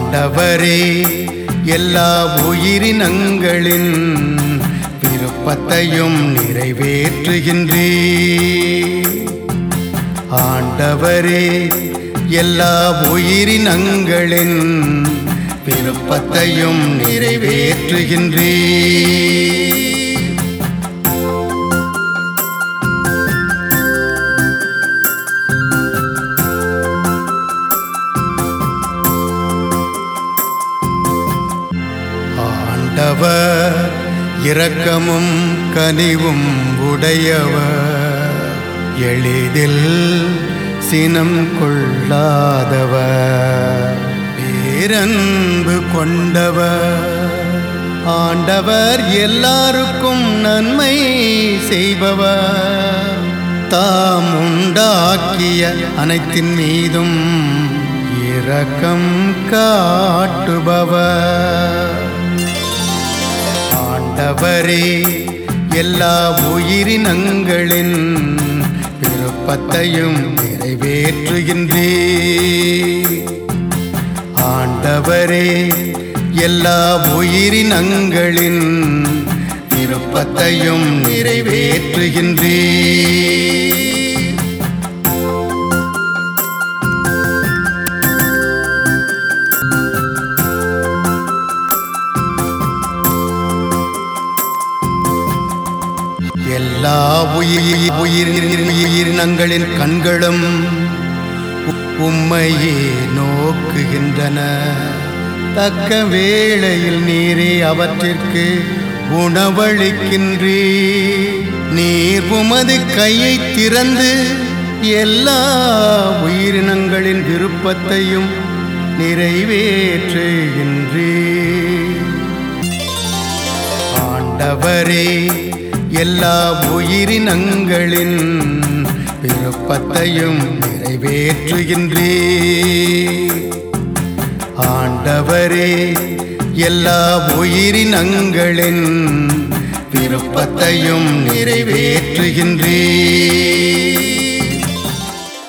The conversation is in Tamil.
ஆண்டவரே எல்லா உயிரினங்களின் விருப்பத்தையும் நிறைவேற்றுகின்றே ஆண்டவரே எல்லா உயிரினங்களின் விருப்பத்தையும் நிறைவேற்றுகின்றே ஆண்டவர் இரக்கமும் கனிவும் உடையவர் எளிதில் சினம் கொள்ளாதவர் பேரன்பு கொண்டவர் ஆண்டவர் எல்லாருக்கும் நன்மை செய்பவர் தாம் உண்டாக்கிய அனைத்தின் மீதும் இரக்கம் காட்டுபவர் ஆண்டவரே எல்லா உயிரினங்களின் விருப்பத்தையும் நிறைவேற்றுகின்றே ஆண்டவரே எல்லா உயிரினங்களின் விருப்பத்தையும் நிறைவேற்றுகின்றே எல்லா உயிர் உயிர் உயிரினங்களின் கண்களும் உம்மையே நோக்குகின்றன தக்க வேளையில் நீரே அவற்றிற்கு உணவளிக்கின்றே நீர் உமது கையை திறந்து எல்லா உயிரினங்களின் விருப்பத்தையும் நிறைவேற்றுகின்றே ஆண்டவரே எல்லா உயிரினங்களின் விருப்பத்தையும் நிறைவேற்றுகின்றே ஆண்டவரே எல்லா உயிரினங்களின் விருப்பத்தையும் நிறைவேற்றுகின்றே